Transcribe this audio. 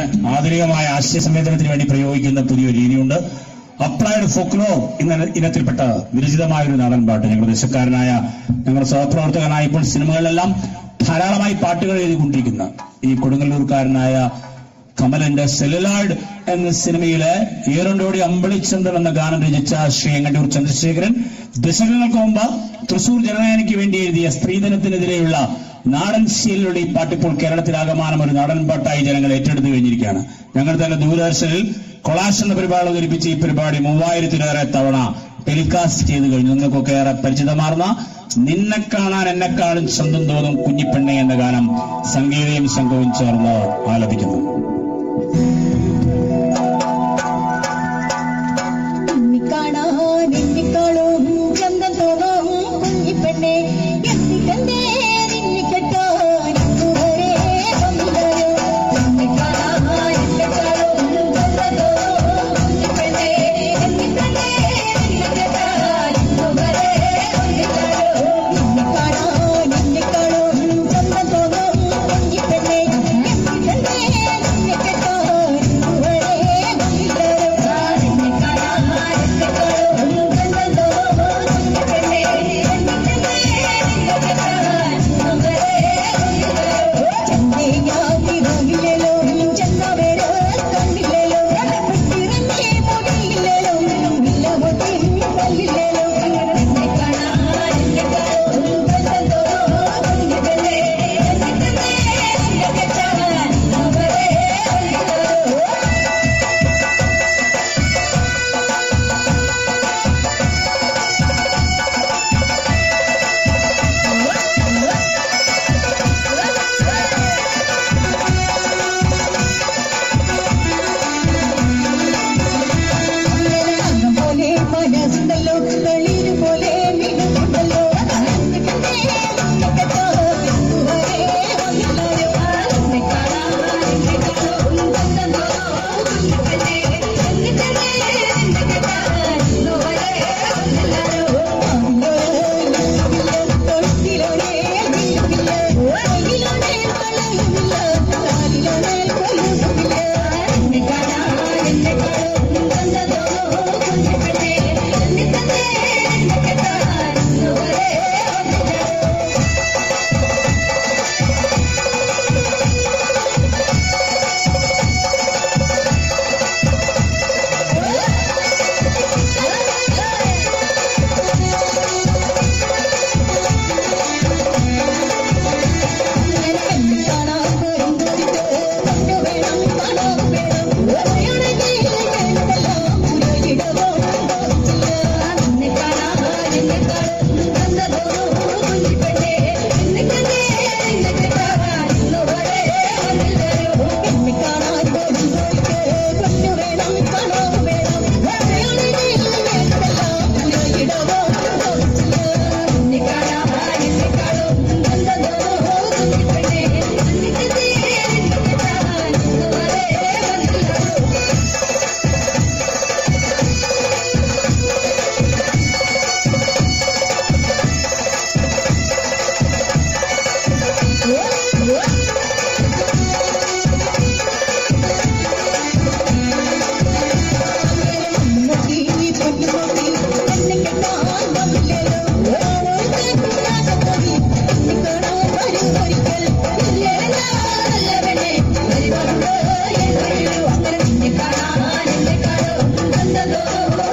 ആധുനികമായ ആശയ സംവേദനത്തിന് വേണ്ടി പ്രയോഗിക്കുന്ന പുതിയൊരു രീതിയുണ്ട് അപ്ലൈഡ് ഫോക്ലോ എന്ന ഇനത്തിൽപ്പെട്ട വിരചിതമായ ഒരു നാടൻ പാട്ട് ഞങ്ങളുടെ ദേശക്കാരനായ ഞങ്ങളുടെ സഹപ്രവർത്തകനായ ഇപ്പോൾ സിനിമകളിലെല്ലാം ധാരാളമായി പാട്ടുകൾ എഴുതിക്കൊണ്ടിരിക്കുന്ന ഈ കൊടുങ്ങല്ലൂർക്കാരനായ കമലന്റെ സെലുലാർഡ് എന്ന സിനിമയിലെ ഏറണ്ടോടി അമ്പളിച്ചന്ദ്രൻ എന്ന ഗാനം രചിച്ച ശ്രീ എങ്ങണ്ടൂർ ചന്ദ്രശേഖരൻ ദശകങ്ങൾക്ക് മുമ്പ് തൃശൂർ ജനനായകയ്ക്ക് വേണ്ടി എഴുതിയ സ്ത്രീധനത്തിനെതിരെയുള്ള നാടൻ ശീലയുടെ ഈ പാട്ടിപ്പോൾ കേരളത്തിലാകമാനം ഒരു നാടൻ പാട്ടായി ജനങ്ങൾ ഏറ്റെടുത്തു കഴിഞ്ഞിരിക്കുകയാണ് ഞങ്ങൾ തന്നെ ദൂരദർശനിൽ കൊളാഷ് എന്ന പരിപാടി അവതരിപ്പിച്ച ഈ പരിപാടി മൂവായിരത്തിലേറെ തവണ ടെലികാസ്റ്റ് ചെയ്തു കഴിഞ്ഞു നിങ്ങൾക്കൊക്കെ ഏറെ പരിചിതമാർന്ന നിന്നെ കാണാൻ എന്നെ കാണും സ്വന്തം തോന്നും കുഞ്ഞിപ്പെണ്ണെ എന്ന ഗാനം സംഗീതയും സംഘവും ചേർന്ന് ആലപിക്കുന്നു നിന്നിക്കാണാൻ എണ്ണിക്കാളും ചന്തം തോന്നും കുഞ്ഞിപ്പെണ്ണെ എത്തിക്കണ്ടേ നിന്നിക്കെട്ടാൻ ഇന്നുവരെ വന്നില്ലയോ നിന്നിക്കാണാൻ എണ്ണിക്കാളും ചന്തം തോന്നും കുഞ്ഞിപ്പെണ്ണെ എത്തിക്കണ്ടേ നിന്നിക്കെട്ടാൻ ഇന്നുവരെ വന്നില്ലയോ നിന്നിക്കാണാൻ എണ്ണിക്കാളും ചന്തം തോന്നും കുഞ്ഞിപ്പെണ്ണെ എത്തിക്കണ്ടേ നിന്നിക്കെട്ടാൻ ഇന്നുവരെ പോലെ മനസ്സുണ്ടല്ലോ കളിര് പോലെ മിനുണ്ടല്ലോ ോ